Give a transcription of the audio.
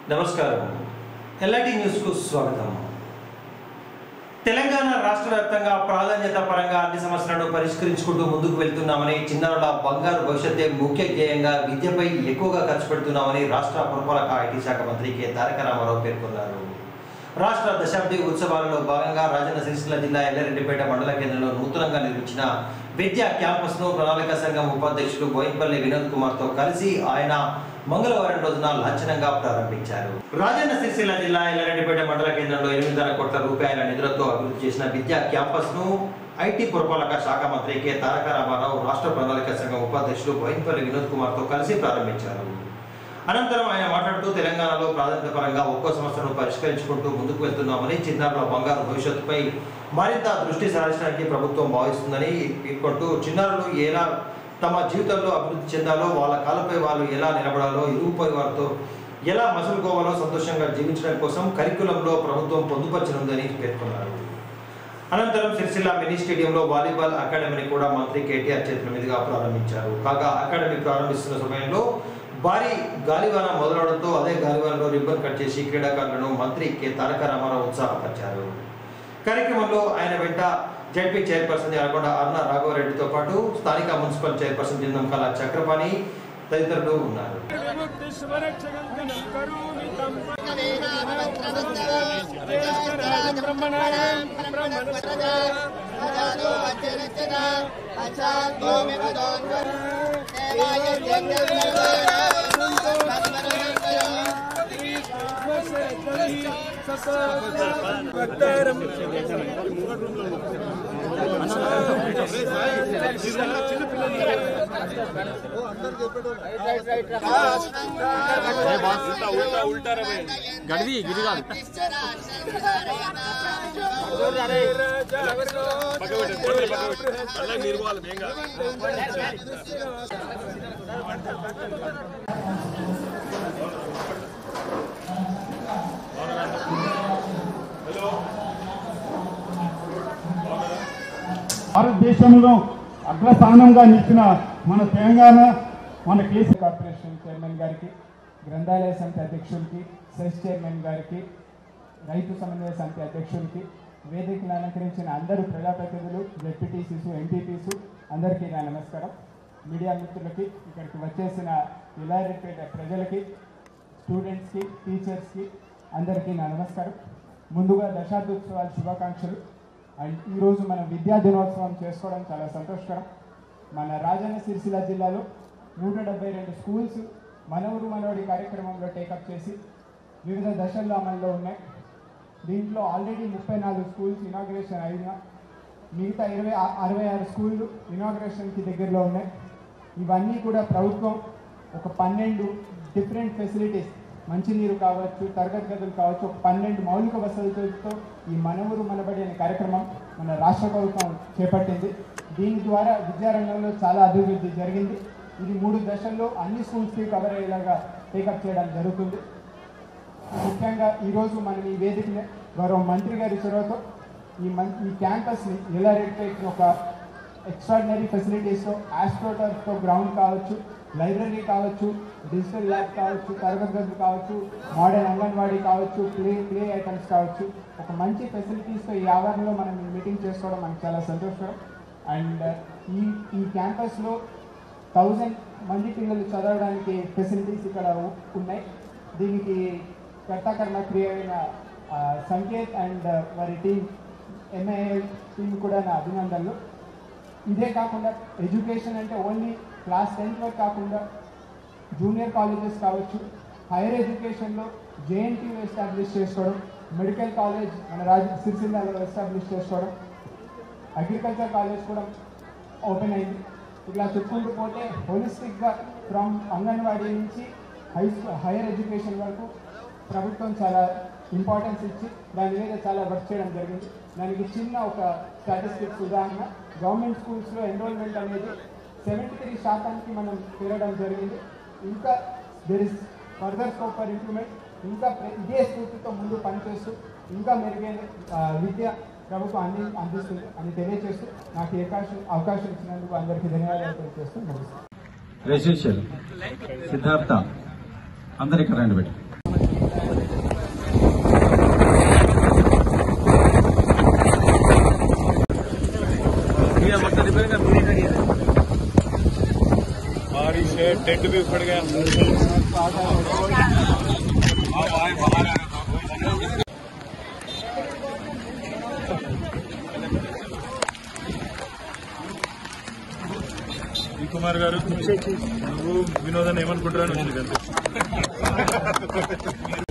నమస్కారం ఎల్ఐటి న్యూస్కు స్వాగతం తెలంగాణ రాష్ట్ర వ్యాప్తంగా ప్రాధాన్యత పరంగా అన్ని సమస్యలను పరిష్కరించుకుంటూ ముందుకు వెళ్తున్నామని చిన్నారుల బంగారు భవిష్యత్తే ముఖ్య ధ్యేయంగా విద్యపై ఎక్కువగా ఖర్చు పెడుతున్నామని రాష్ట్ర పురపాలక ఐటీ శాఖ మంత్రి కె తారక రామారావు పేర్కొన్నారు రాష్ట్ర దశాబ్ది ఉత్సవాలలో భాగంగా రాజన్న సిరిసిల్ల జిల్లా ఎల్లారెడ్డిపేట మండల కేంద్రంలో నూతనంగా నిర్మించిన విద్యా క్యాంపస్ ను ప్రణాళిక సంఘం ఉపాధ్యక్షుడు బోయిన్పల్లి వినోద్ కుమార్ తో కలిసి ఆయన మంగళవారం రోజున లాంఛనంగా ప్రారంభించారు రాజన్న సిరిసిల్ల జిల్లా ఎల్లారెడ్డిపేట మండల కేంద్రంలో ఎనిమిదిన్నర కోట్ల రూపాయల నిధులతో అభివృద్ధి చేసిన విద్యా క్యాంపస్ ను ఐటీ పురపాలక శాఖ మంత్రి కె తారక రామారావు రాష్ట్ర ప్రణాళిక సంఘం ఉపాధ్యక్షుడు బోయిన్పల్లి వినోద్ కుమార్ తో కలిసి ప్రారంభించారు అనంతరం ఆయన మాట్లాడుతూ తెలంగాణలో ప్రాధాన్యత పరంగా ఒక్కో సమస్యను పరిష్కరించుకుంటూ ముందుకు వెళ్తున్నామని చిన్నారుల బంగారు భవిష్యత్తుపై మరింత దృష్టి సారించడానికి ప్రభుత్వం భావిస్తుందని పేర్కొంటూ చిన్నారులు ఎలా తమ జీవితంలో అభివృద్ధి చెందాలో వాళ్ళ కాళ్ళపై వాళ్ళు ఎలా నిలబడాలో ఇరుగుపై వారితో ఎలా మసులుకోవాలో సంతోషంగా జీవించడం కోసం కరికులంలో ప్రభుత్వం పొందుపరచనుందని పేర్కొన్నారు అనంతరం సిరిసిల్ల మినీ స్టేడియంలో వాలీబాల్ అకాడమీని కూడా మంత్రి కేటీఆర్ చేతుల మీదుగా ప్రారంభించారు కాగా అకాడమీ ప్రారంభిస్తున్న సమయంలో భారీ గాలివాన మొదలవడంతో అదే గాలివానలో రిబ్బన్ కట్ చేసి క్రీడాకారులను మంత్రి కె తారక రామారావు ఉత్సాహపరిచారు కార్యక్రమంలో ఆయన వెంట జడ్పీ చైర్పర్సన్ యాలకొండ అరుణ రాఘవరెడ్డితో పాటు స్థానిక మున్సిపల్ చైర్పర్సన్ జిందం కళ చక్రపాణి తదితరులు ఉన్నారు గడిది గిరి కాదు భారతదేశంలో అగ్రస్థానంగా నిలిచిన మన తెలంగాణ మన కేసీ కార్పొరేషన్ చైర్మన్ గారికి గ్రంథాలయ సమితి అధ్యక్షుడికి సెస్ చైర్మన్ గారికి రైతు సమన్వయ సమితి అధ్యక్షుడికి వేదికను అలంకరించిన అందరూ ప్రజాప్రతినిధులు జెడ్పీటీసీసు ఎంపీటీసు అందరికీ నా నమస్కారం మీడియా మిత్రులకి ఇక్కడికి వచ్చేసిన ఇలారెడ్డిపేట ప్రజలకి స్టూడెంట్స్కి టీచర్స్కి అందరికీ నా నమస్కారం ముందుగా దశాబ్దోత్సవాల శుభాకాంక్షలు అండ్ ఈరోజు మనం విద్యా దినోత్సవం చేసుకోవడం చాలా సంతోషకరం మన రాజన్న సిరిసిల్ల జిల్లాలో నూట డెబ్బై రెండు స్కూల్స్ మనవరు మనవడి కార్యక్రమంలో టేకప్ చేసి వివిధ దశల్లో అమల్లో ఉన్నాయి దీంట్లో ఆల్రెడీ ముప్పై నాలుగు స్కూల్స్ ఇనాగ్రేషన్ అయినా మిగతా ఇరవై అరవై ఆరు స్కూళ్ళు ఇనాగ్రేషన్కి దగ్గరలో ఉన్నాయి ఇవన్నీ కూడా ప్రభుత్వం ఒక పన్నెండు డిఫరెంట్ ఫెసిలిటీస్ మంచినీరు కావచ్చు తరగతి గదులు కావచ్చు ఒక పన్నెండు మౌలిక వసతులతో ఈ మనవరు మనబడి అనే కార్యక్రమం మన రాష్ట్ర ప్రభుత్వం చేపట్టింది దీని ద్వారా విద్యారంగంలో చాలా అభివృద్ధి జరిగింది ఇది మూడు దశల్లో అన్ని స్కూల్స్కి కవర్ అయ్యేలాగా టేకప్ చేయడం జరుగుతుంది ముఖ్యంగా ఈరోజు మనం ఈ వేదికని గౌరవ మంత్రి గారి చొరవతో ఈ మన్ ఈ క్యాంపస్ని ఎలా రేట్ ఒక ఎక్స్ట్రాడినరీ ఫెసిలిటీస్తో ఆస్ట్రోటర్స్తో గ్రౌండ్ కావచ్చు లైబ్రరీ కావచ్చు డిజిటల్ ల్యాబ్ కావచ్చు తరగతి గదులు కావచ్చు మోడర్న్ అంగన్వాడీ కావచ్చు ప్లే ప్లే ఐటమ్స్ కావచ్చు ఒక మంచి ఫెసిలిటీస్తో ఈ ఆవరణలో మనం ఈ మీటింగ్ చేసుకోవడం మనకు చాలా సంతోషకరం అండ్ ఈ ఈ క్యాంపస్లో థౌజండ్ మంది పిల్లలు చదవడానికి ఫెసిలిటీస్ ఇక్కడ ఉ- ఉన్నాయి దీనికి కర్తాకరణ క్రియ అయిన ఆ, సంకేత్ అండ్ వారి టీం ఎంఐఎల్ టీం కూడా నా అభినందనలు ఇదే కాకుండా ఎడ్యుకేషన్ అంటే ఓన్లీ క్లాస్ టెన్త్ వరకు కాకుండా జూనియర్ కాలేజెస్ కావచ్చు హైయర్ ఎడ్యుకేషన్లో జేఎన్టీ ఎస్టాబ్లిష్ చేసుకోవడం మెడికల్ కాలేజ్ మన రాజ సిరిసిల్లాలో ఎస్టాబ్లిష్ చేసుకోవడం అగ్రికల్చర్ కాలేజ్ కూడా ఓపెన్ అయింది ఇట్లా చెప్పుకుంటూ పోతే హోలిస్టిక్గా ఫ్రమ్ అంగన్వాడీ నుంచి హై హైయర్ ఎడ్యుకేషన్ వరకు ప్రభుత్వం చాలా ఇంపార్టెన్స్ ఇచ్చి దాని మీద చాలా వర్క్ చేయడం జరిగింది దానికి చిన్న ఒక స్టాటిస్టిక్స్ ఉదాహరణ గవర్నమెంట్ స్కూల్స్లో ఎన్రోల్మెంట్ అనేది సెవెంటీ త్రీ శాతానికి మనం పెరగడం జరిగింది ఇంకా there is further scope for improvement ఇంకా ప్ర- ఇదే స్ఫూర్తితో ముందు పనిచేస్తూ ఇంకా మెరుగైన ఆ, విద్య ప్రభుత్వం అంది అందిస్తుంది అని తెలియజేస్తూ నాకు ఈ అవకాశం అవకాశం ఇచ్చినందుకు అందరికీ ధన్యవాదాలు తెలియజేస్తూ ముగిస్తాను రెసిషియల్ సిద్ధార్థ అందరు ఇక్కడ రండి పెట్టి టెంట్ भी उखड़ गया ఈ కుమార్ గారు నువ్వు వినోదాన్ని ఏమనుకుంటారని వచ్చింది అంతే